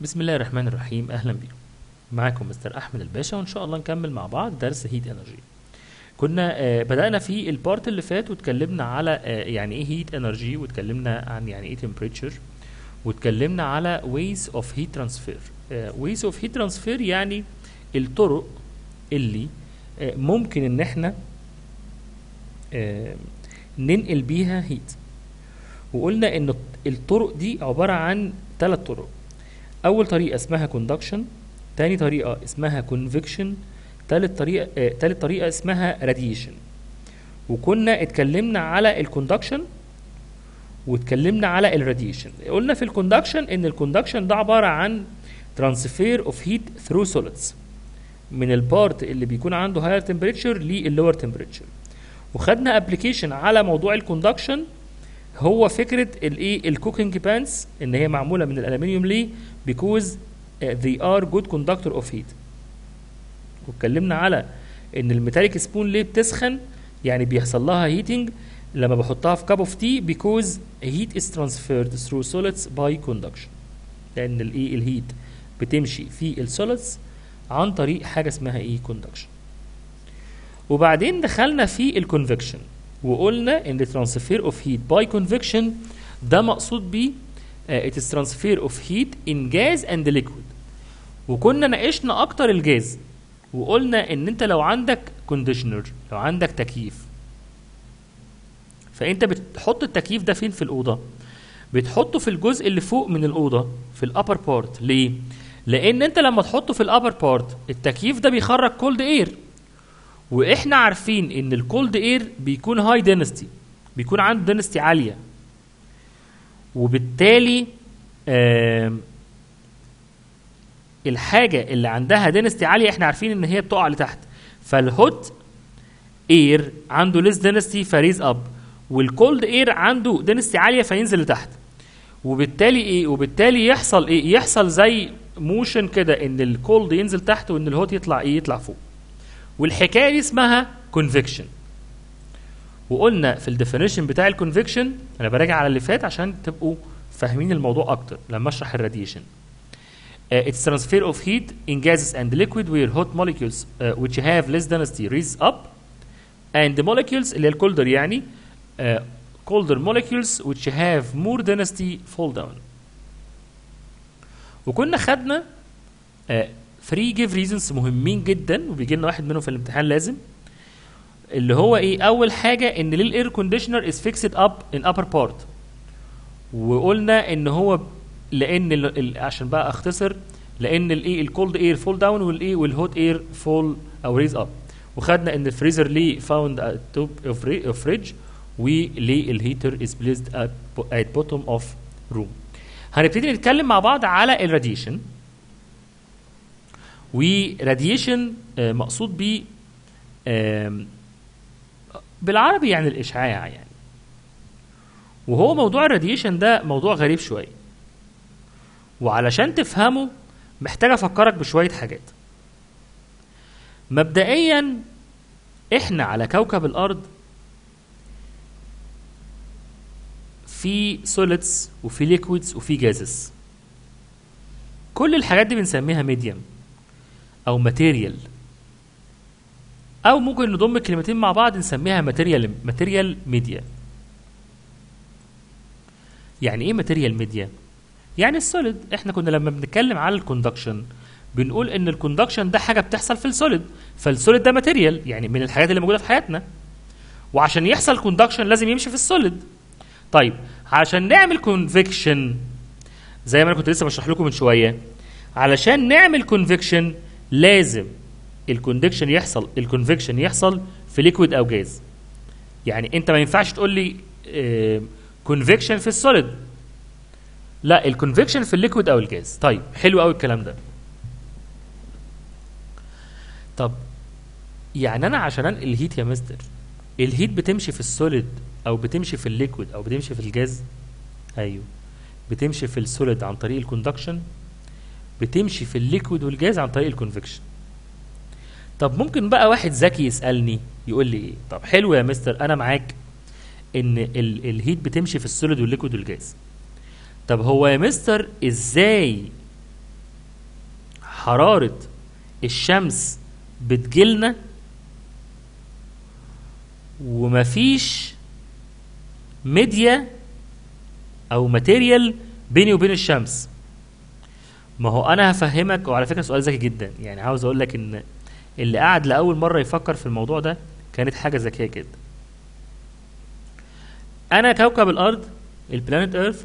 بسم الله الرحمن الرحيم اهلا بكم معاكم مستر احمد الباشا وان شاء الله نكمل مع بعض درس هيت انرجي كنا آه، بدأنا في البارت اللي فات واتكلمنا على آه، يعني ايه هيت انرجي واتكلمنا عن يعني ايه temperature واتكلمنا على ways of heat transfer آه، ways of heat transfer يعني الطرق اللي آه، ممكن ان احنا آه، ننقل بيها هيت وقلنا ان الطرق دي عبارة عن ثلاث طرق اول طريقه اسمها كوندكشن تاني طريقه اسمها كونفكشن تالت طريقه آه تالت طريقه اسمها راديشن وكنا اتكلمنا على الكوندكشن واتكلمنا على الراديشن قلنا في الكوندكشن ان الكوندكشن ده عباره عن ترانسفير اوف هيت ثرو سوليدز من البارت اللي بيكون عنده هاير تمبريتشر لللور تمبريتشر وخدنا ابلكيشن على موضوع الكوندكشن هو فكره الايه الكوكينج بانس ان هي معموله من الالومنيوم ليه because uh, they are good conductor of heat واتكلمنا على ان الميتاليك سبون ليه بتسخن يعني بيحصل لها هيتنج لما بحطها في كاب اوف تي because heat is transferred through solids by conduction لان الايه الهيت بتمشي في السوليدز عن طريق حاجه اسمها ايه conduction وبعدين دخلنا في الكونفكشن وقلنا ان transfer of heat by convection ده مقصود بيه uh, it is transfer of heat in gas and liquid وكنا ناقشنا اكتر الجاز وقلنا ان انت لو عندك كونديشنر لو عندك تكييف فانت بتحط التكييف ده فين في الاوضه بتحطه في الجزء اللي فوق من الاوضه في الابر بارت ليه لان انت لما تحطه في الابر بارت التكييف ده بيخرج كولد اير واحنا عارفين ان الكولد اير بيكون هاي دينستي بيكون عنده دينستي عاليه وبالتالي آم، الحاجه اللي عندها دينستي عاليه احنا عارفين ان هي بتقع لتحت فالهوت اير عنده ليس دينستي فريز اب والكولد اير عنده دينستي عاليه فينزل لتحت وبالتالي ايه وبالتالي يحصل ايه يحصل زي موشن كده ان الكولد ينزل تحت وان الهوت يطلع ايه يطلع فوق والحكايه دي اسمها كونفكشن وقلنا في الديفينيشن بتاع الكونفكشن انا براجع على اللي فات عشان تبقوا فاهمين الموضوع اكتر لما اشرح الراديشن Uh, it's transfer of heat in gases and liquid where hot molecules uh, which have less density raise up and the molecules اللي هي الكولدر يعني uh, colder molecules which have more density fall down وكنا خدنا uh, three give reasons مهمين جدا وبيجي لنا واحد منهم في الامتحان لازم اللي هو ايه اول حاجه ان ليه الاير كونديشنر از فيكسد اب ان ابر بارت وقلنا ان هو لان ال ال عشان بقى اختصر لان الايه الكولد اير فول داون والايه والهوت اير فول او ريز اب وخدنا ان الفريزر ليه فاوند ات توب اوف ريدج وليه الهيتر از بليزد ات بوتوم اوف روم هنبتدي نتكلم مع بعض على الراديشن وراديشن مقصود بيه آم، بالعربي يعني الاشعاع يعني وهو موضوع الراديشن ده موضوع غريب شويه وعلشان تفهمه محتاج افكرك بشويه حاجات مبدئيا احنا على كوكب الارض في سوليدز وفي ليكويدز وفي جازز كل الحاجات دي بنسميها ميديم او ماتيريال او ممكن نضم الكلمتين مع بعض نسميها ماتيريال ماتيريال ميديا يعني ايه ماتيريال ميديا يعني السوليد احنا كنا لما بنتكلم على الكوندكشن بنقول ان الكوندكشن ده حاجه بتحصل في السوليد فالسوليد ده ماتيريال يعني من الحاجات اللي موجوده في حياتنا وعشان يحصل كوندكشن لازم يمشي في السوليد طيب عشان نعمل كونفكشن زي ما انا كنت لسه بشرح لكم من شويه علشان نعمل كونفكشن لازم الكوندكشن يحصل الكونفكشن يحصل في ليكويد او جاز يعني انت ما ينفعش تقول لي كونفكشن في السوليد لا الكونفكشن في الليكويد او الجاز طيب حلو قوي الكلام ده طب يعني انا عشان انقل الهيت يا مستر الهيت بتمشي في السوليد او بتمشي في الليكويد او بتمشي في الجاز ايوه بتمشي في السوليد عن طريق الكوندكشن بتمشي في الليكويد والجاز عن طريق الكونفكشن طب ممكن بقى واحد ذكي يسالني يقول لي ايه طب حلو يا مستر انا معاك ان ال الهيت بتمشي في السوليد والليكويد والجاز طب هو يا مستر ازاي حراره الشمس بتجيلنا ومفيش ميديا او ماتيريال بيني وبين الشمس ما هو انا هفهمك وعلى فكره سؤال ذكي جدا يعني عاوز اقول لك ان اللي قعد لاول مره يفكر في الموضوع ده كانت حاجه ذكيه جدا انا كوكب الارض البلانيت ايرث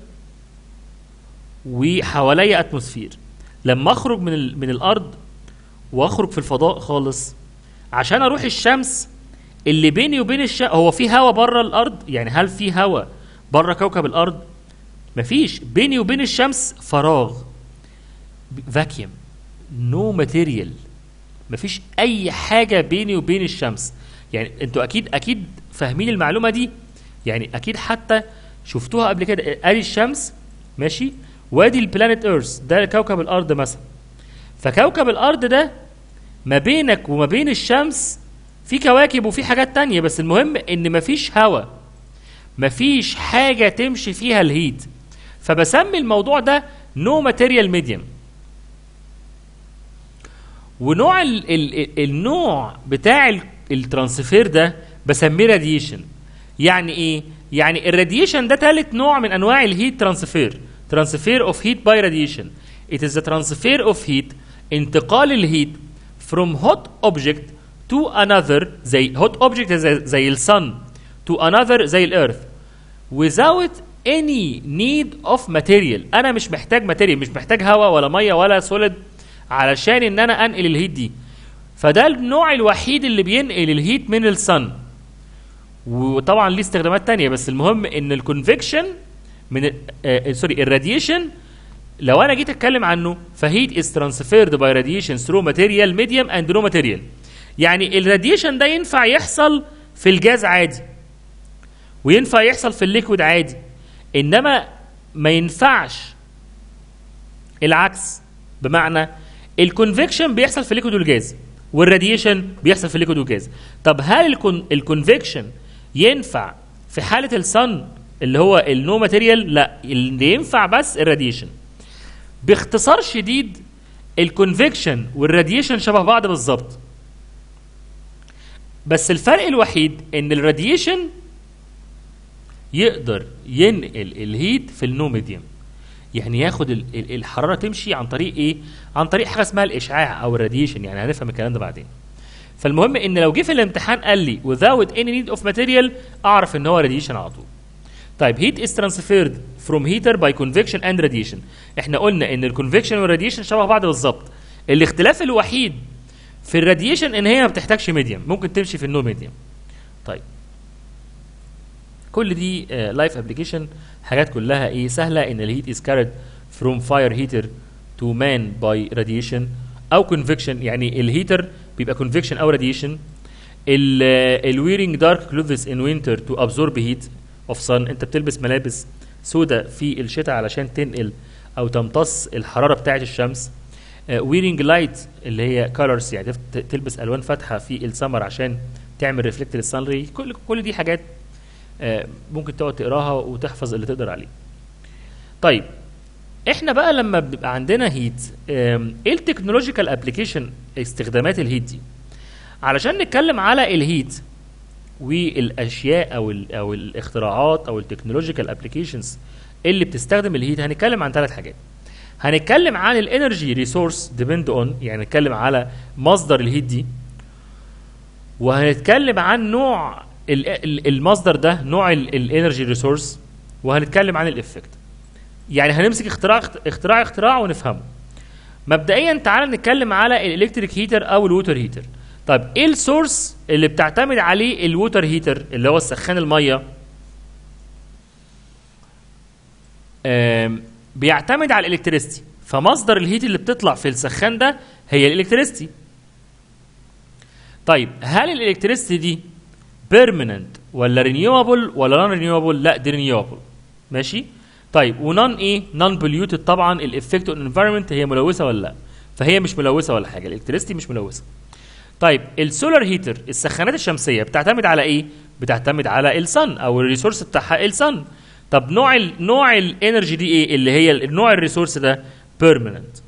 وحواليا اتموسفير لما اخرج من ال... من الارض واخرج في الفضاء خالص عشان اروح الشمس اللي بيني وبين الشمس هو في هوا بره الارض يعني هل في هوا بره كوكب الارض مفيش بيني وبين الشمس فراغ فاكيوم نو ماتيريال مفيش اي حاجه بيني وبين الشمس يعني انتوا اكيد اكيد فاهمين المعلومه دي يعني اكيد حتى شفتوها قبل كده ادي الشمس ماشي وادي البلانيت ايرث ده كوكب الارض مثلا فكوكب الارض ده ما بينك وما بين الشمس في كواكب وفي حاجات تانية بس المهم ان مفيش هوا مفيش حاجة تمشي فيها الهيت فبسمي الموضوع ده نو ماتيريال ميديوم ونوع ال ال النوع بتاع ال- الترانسفير ده بسميه راديشن يعني ايه يعني الراديشن ده ثالث نوع من انواع الهيت ترانسفير ترانسفير اوف هيت باي راديشن it is the transfer of heat انتقال الهيت from hot object to another زي hot object زي, زي السن to another زي الارث without any need of material انا مش محتاج ماتيريال مش محتاج هواء ولا ميه ولا سوليد علشان ان انا انقل الهيت دي فده النوع الوحيد اللي بينقل الهيت من السن وطبعا ليه استخدامات تانية بس المهم ان الكونفكشن من ال- آه سوري الراديشن لو انا جيت اتكلم عنه فهيت از ترانسفيرد باي راديشن ثرو ماتيريال ميديوم اند نو ماتيريال يعني الراديشن ده ينفع يحصل في الجاز عادي وينفع يحصل في الليكويد عادي انما ما ينفعش العكس بمعنى الكونفكشن بيحصل في الليكويد والجاز والراديشن بيحصل في الليكويد والجاز طب هل الكونفكشن ينفع في حاله الصن اللي هو النو ماتيريال لا اللي ينفع بس الراديشن باختصار شديد الكونفكشن والراديشن شبه بعض بالظبط بس الفرق الوحيد ان الراديشن يقدر ينقل الهيت في النو ميديوم يعني ياخد ال- ال- الحراره تمشي عن طريق ايه عن طريق حاجه اسمها الاشعاع او الراديشن يعني هنفهم الكلام ده بعدين فالمهم ان لو جه في الامتحان قال لي without any need of material اعرف ان هو radiation على طول طيب heat is transferred from heater by convection and radiation احنا قلنا ان الكونفكشن والراديشن شبه بعض بالظبط الاختلاف الوحيد في الراديشن ان هي ما بتحتاجش ميديوم ممكن تمشي في النو ميديوم طيب كل دي لايف ابلكيشن حاجات كلها ايه سهله ان الهيت از كارد فروم فاير هيتر تو مان باي راديشن او كونفكشن يعني الهيتر بيبقى كونفكشن او راديشن الويرنج دارك كلوثز ان وينتر تو ابزورب هيت اوف سن انت بتلبس ملابس سوداء في الشتاء علشان تنقل او تمتص الحراره بتاعه الشمس ويرنج لايت اللي هي كولرز يعني تف- تلبس الوان فاتحه في السمر عشان تعمل ريفلكت للسان ري كل كل دي حاجات آه، ممكن تقعد تقراها وتحفظ اللي تقدر عليه طيب احنا بقى لما بيبقى عندنا هيت آم، ايه التكنولوجيكال ابلكيشن استخدامات الهيت دي علشان نتكلم على الهيت والاشياء او ال او الاختراعات او التكنولوجيكال ابلكيشنز اللي بتستخدم الهيت هنتكلم عن ثلاث حاجات هنتكلم عن الانرجي ريسورس ديبند اون يعني نتكلم على مصدر الهيت دي وهنتكلم عن نوع ال- ال- المصدر ده نوع الانرجي ريسورس وهنتكلم عن الافكت يعني هنمسك اختراع اختراع اختراع ونفهمه مبدئيا تعال نتكلم على الالكتريك هيتر او الووتر هيتر طيب ايه السورس اللي بتعتمد عليه الووتر هيتر اللي هو السخان الميه آم، بيعتمد على الالكتريستي فمصدر الهيت اللي بتطلع في السخان ده هي الالكتريستي طيب هل الالكتريستي دي بيرمننت ولا رينيوبل ولا نون رينيوبل لا دي رينيوبل ماشي طيب ونون ايه نون بوليوتد طبعا الافكت اون انفيرمنت هي ملوثه ولا لا فهي مش ملوثه ولا حاجه الالكتريستي مش ملوثه طيب السولار هيتر السخانات الشمسيه بتعتمد على ايه بتعتمد على السن او الريسورس بتاعها السن طب نوع ال نوع الانرجي دي ايه اللي هي ال- نوع الريسورس ده بيرمننت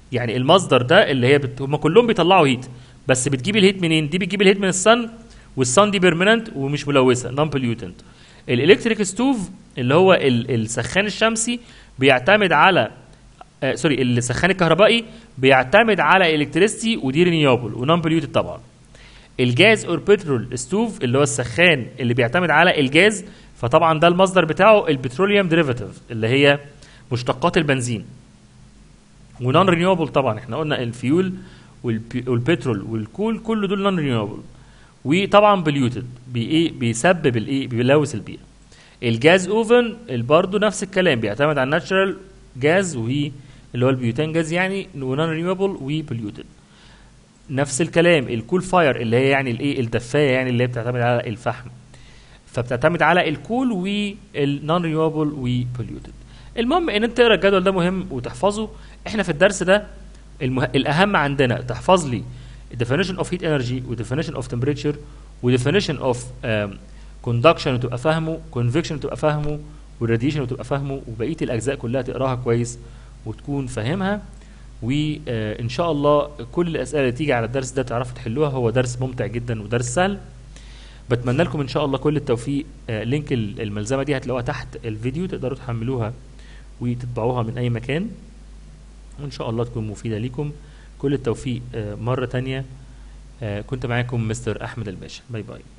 يعني المصدر ده اللي هي بت... هم كلهم بيطلعوا هيت بس بتجيب الهيت منين دي بتجيب الهيت من الصن والصن دي بيرمننت ومش ملوثه نون بوليوتنت الالكتريك ستوف اللي هو ال- السخان الشمسي بيعتمد على آه سوري السخان الكهربائي بيعتمد على الكتريستي ودي رينيوبل ونون بوليوتد طبعا الجاز اور بترول ستوف اللي هو السخان اللي بيعتمد على الجاز فطبعا ده المصدر بتاعه البتروليوم ديريفاتيف اللي هي مشتقات البنزين ونون رينيوبل طبعا احنا قلنا الفيول والبي- والبترول والكول كل دول نون رينيوبل وطبعا بليوتد بي ايه بيسبب الايه بيلوث البيئه الجاز اوفن برضه نفس الكلام بيعتمد على الناتشرال جاز وهي اللي هو البيوتان جاز يعني ونون رينيوبل وبوليوتد نفس الكلام الكول فاير اللي هي يعني الايه الدفايه يعني اللي هي بتعتمد على الفحم فبتعتمد على الكول والنون رينيوبل وبوليوتد المهم ان انت تقرا الجدول ده مهم وتحفظه احنا في الدرس ده المه... الاهم عندنا تحفظ لي definition of heat energy و definition of temperature و definition of um, conduction وتبقى فاهمه convection وتبقى فاهمه والراديشن وتبقى فاهمه وبقيه الاجزاء كلها تقراها كويس وتكون فاهمها وان شاء الله كل الاسئله اللي تيجي على الدرس ده تعرفوا تحلوها هو درس ممتع جدا ودرس سهل بتمنى لكم ان شاء الله كل التوفيق آه، لينك ال- الملزمه دي هتلاقوها تحت الفيديو تقدروا تحملوها وتطبعوها من اي مكان وان شاء الله تكون مفيده ليكم كل التوفيق آه، مره تانية آه، كنت معاكم مستر احمد الباشا باي باي